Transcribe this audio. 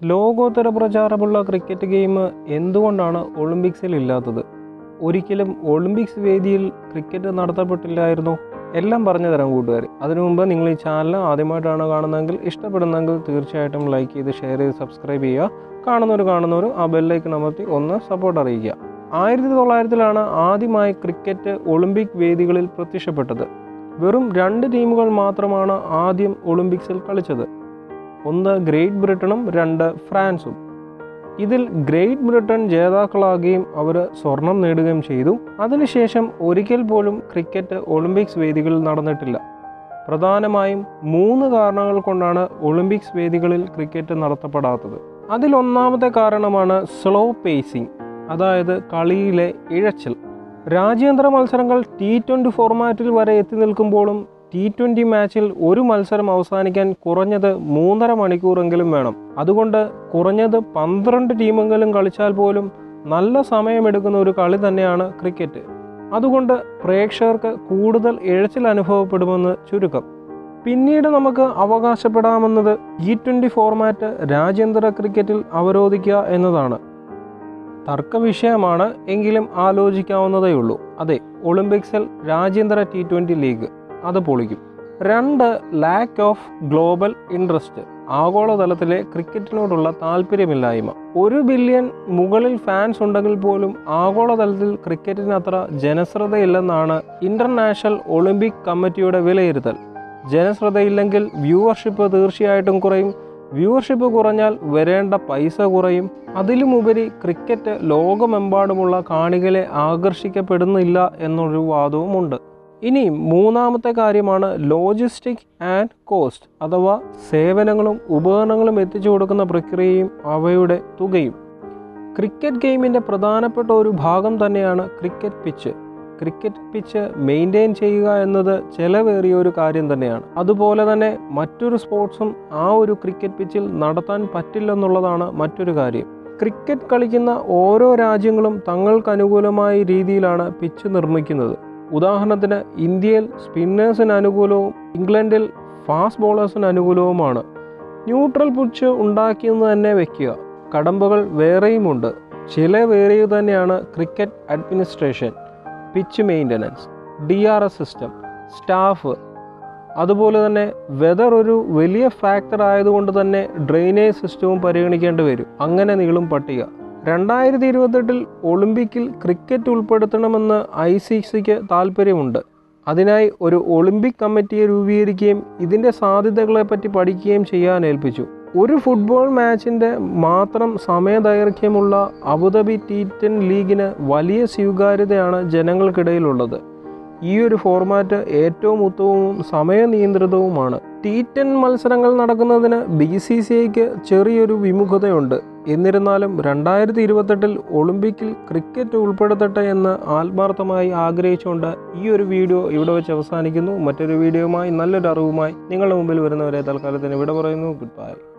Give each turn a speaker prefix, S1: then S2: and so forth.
S1: ലോകോത്തര പ്രചാരമുള്ള cricket game എന്തുകൊണ്ടാണ് ഒളിമ്പിക്സിൽ ഇല്ലാത്തത് ഒരിക്കലും ഒളിമ്പിക്സ് വേദിയിൽ ക്രിക്കറ്റ് നടത്തപ്പെട്ടില്ലായിരുന്നു എല്ലാം പറഞ്ഞു തരാം കൂട്ടുകാർ അതിനു മുമ്പ് നിങ്ങൾ ഈ ചാനൽ ആദ്യമായിട്ടാണ് കാണുന്നതെങ്കിൽ ഇഷ്ടപ്പെടുന്നെങ്കിൽ തീർച്ചയായിട്ടും ലൈക്ക് ചെയ്ത് ഷെയർ ചെയ്ത് സബ്സ്ക്രൈബ് ചെയ്യുക കാണുന്നവർ കാണുന്നവർ ആ ബെല്ലൈക്കൺ അമർത്തി ഒന്ന് സപ്പോർട്ട് അറിയിക്കുക ആയിരത്തി തൊള്ളായിരത്തിലാണ് ആദ്യമായി ക്രിക്കറ്റ് ഒളിമ്പിക് വേദികളിൽ പ്രത്യക്ഷപ്പെട്ടത് വെറും രണ്ട് ടീമുകൾ മാത്രമാണ് ആദ്യം ഒളിമ്പിക്സിൽ കളിച്ചത് ഒന്ന് ഗ്രേറ്റ് ബ്രിട്ടനും രണ്ട് ഫ്രാൻസും ഇതിൽ ഗ്രേറ്റ് ബ്രിട്ടൻ ജേതാക്കളാകുകയും അവർ സ്വർണം നേടുകയും ചെയ്തു അതിനുശേഷം ഒരിക്കൽ പോലും ക്രിക്കറ്റ് ഒളിമ്പിക്സ് വേദികളിൽ നടന്നിട്ടില്ല പ്രധാനമായും മൂന്ന് കാരണങ്ങൾ കൊണ്ടാണ് ഒളിമ്പിക്സ് വേദികളിൽ ക്രിക്കറ്റ് നടത്തപ്പെടാത്തത് അതിലൊന്നാമത്തെ കാരണമാണ് സ്ലോ പേസിംഗ് അതായത് കളിയിലെ ഇഴച്ചിൽ രാജ്യാന്തര മത്സരങ്ങൾ ടി ട്വൻ്റി ഫോർമാറ്റിൽ വരെ എത്തി നിൽക്കുമ്പോഴും ടി ട്വൻ്റി മാച്ചിൽ ഒരു മത്സരം അവസാനിക്കാൻ കുറഞ്ഞത് മൂന്നര മണിക്കൂറെങ്കിലും വേണം അതുകൊണ്ട് കുറഞ്ഞത് പന്ത്രണ്ട് ടീമെങ്കിലും കളിച്ചാൽ പോലും നല്ല സമയമെടുക്കുന്ന ഒരു കളി തന്നെയാണ് ക്രിക്കറ്റ് അതുകൊണ്ട് പ്രേക്ഷകർക്ക് കൂടുതൽ ഇഴച്ചിൽ അനുഭവപ്പെടുമെന്ന് ചുരുക്കം പിന്നീട് നമുക്ക് അവകാശപ്പെടാമെന്നത് ടി ട്വൻ്റി ഫോർമാറ്റ് രാജ്യാന്തര ക്രിക്കറ്റിൽ അവരോധിക്കുക എന്നതാണ് തർക്ക വിഷയമാണ് എങ്കിലും ആലോചിക്കാവുന്നതേയുള്ളൂ അതെ ഒളിമ്പിക്സിൽ രാജ്യാന്തര ടി ട്വൻ്റി ലീഗ് അത് പൊളിക്കും രണ്ട് ലാക്ക് ഓഫ് ഗ്ലോബൽ ഇൻട്രസ്റ്റ് ആഗോളതലത്തിലെ ക്രിക്കറ്റിനോടുള്ള താല്പര്യമില്ലായ്മ ഒരു ബില്യൺ മുകളിൽ ഫാൻസ് ഉണ്ടെങ്കിൽ പോലും ആഗോളതലത്തിൽ ക്രിക്കറ്റിന് അത്ര ജനശ്രദ്ധയില്ലെന്നാണ് ഇന്റർനാഷണൽ ഒളിമ്പിക് കമ്മിറ്റിയുടെ വിലയിരുത്തൽ ജനശ്രദ്ധയില്ലെങ്കിൽ വ്യൂവർഷിപ്പ് തീർച്ചയായിട്ടും കുറയും വ്യൂവർഷിപ്പ് കുറഞ്ഞാൽ വരേണ്ട പൈസ കുറയും അതിലുമുപരി ക്രിക്കറ്റ് ലോകമെമ്പാടുമുള്ള കാണികളെ ആകർഷിക്കപ്പെടുന്നില്ല എന്നൊരു വാദവുമുണ്ട് ഇനി മൂന്നാമത്തെ കാര്യമാണ് ലോജിസ്റ്റിക് ആൻഡ് കോസ്റ്റ് അഥവാ സേവനങ്ങളും ഉപകരണങ്ങളും എത്തിച്ചു കൊടുക്കുന്ന പ്രക്രിയയും അവയുടെ തുകയും ക്രിക്കറ്റ് ഗെയിമിൻ്റെ പ്രധാനപ്പെട്ട ഒരു ഭാഗം തന്നെയാണ് cricket pitch cricket pitch maintain ചെയ്യുക എന്നത് ചെലവേറിയ ഒരു കാര്യം തന്നെയാണ് അതുപോലെ തന്നെ മറ്റൊരു സ്പോർട്സും ആ ഒരു ക്രിക്കറ്റ് പിച്ചിൽ നടത്താൻ പറ്റില്ലെന്നുള്ളതാണ് മറ്റൊരു കാര്യം ക്രിക്കറ്റ് കളിക്കുന്ന ഓരോ രാജ്യങ്ങളും തങ്ങൾക്ക് അനുകൂലമായ രീതിയിലാണ് പിച്ച് നിർമ്മിക്കുന്നത് ഉദാഹരണത്തിന് ഇന്ത്യയിൽ സ്പിന്നേഴ്സിന് അനുകൂലവും ഇംഗ്ലണ്ടിൽ ഫാസ്റ്റ് ബോളേഴ്സിന് അനുകൂലവുമാണ് ന്യൂട്രൽ പിച്ച് ഉണ്ടാക്കിയെന്ന് തന്നെ വെക്കുക കടമ്പകൾ വേറെയുമുണ്ട് ചിലവേറിയത് തന്നെയാണ് cricket administration pitch maintenance D R S system staff അതുപോലെ തന്നെ വെതർ ഒരു വലിയ ഫാക്ടർ ആയതുകൊണ്ട് തന്നെ ഡ്രെയിനേജ് സിസ്റ്റവും പരിഗണിക്കേണ്ടി വരും അങ്ങനെ നീളും പട്ടിക രണ്ടായിരത്തി ഇരുപത്തെട്ടിൽ ഒളിമ്പിക്കിൽ ക്രിക്കറ്റ് ഉൾപ്പെടുത്തണമെന്ന് ഐ സി സിക്ക് താല്പര്യമുണ്ട് അതിനായി ഒരു ഒളിമ്പിക് കമ്മിറ്റിയെ രൂപീകരിക്കുകയും ഇതിൻ്റെ സാധ്യതകളെപ്പറ്റി പഠിക്കുകയും ചെയ്യാൻ ഏൽപ്പിച്ചു ഒരു ഫുട്ബോൾ മാച്ചിൻ്റെ മാത്രം സമയദൈർഘ്യമുള്ള അബുദാബി ടി ടെൻ ലീഗിന് വലിയ സ്വീകാര്യതയാണ് ജനങ്ങൾക്കിടയിലുള്ളത് ഈ ഒരു ഫോർമാറ്റ് ഏറ്റവും ഉത്തമവും സമയനിയന്ത്രിതവുമാണ് ടി ടെൻ മത്സരങ്ങൾ നടക്കുന്നതിന് ബി സി സി ഐക്ക് ചെറിയൊരു വിമുഖതയുണ്ട് എന്നിരുന്നാലും രണ്ടായിരത്തി ഇരുപത്തെട്ടിൽ ഒളിമ്പിക്കിൽ ക്രിക്കറ്റ് ഉൾപ്പെടുത്തട്ടെ എന്ന് ആത്മാർത്ഥമായി ആഗ്രഹിച്ചുകൊണ്ട് ഈ ഒരു വീഡിയോ ഇവിടെ വെച്ച് അവസാനിക്കുന്നു മറ്റൊരു വീഡിയോയുമായി നല്ലൊരു അറിവുമായി നിങ്ങളുടെ മുമ്പിൽ വരുന്നവരെ തൽക്കാലത്തിന് ഇവിടെ പറയുന്നു ഗുഡ് ബൈ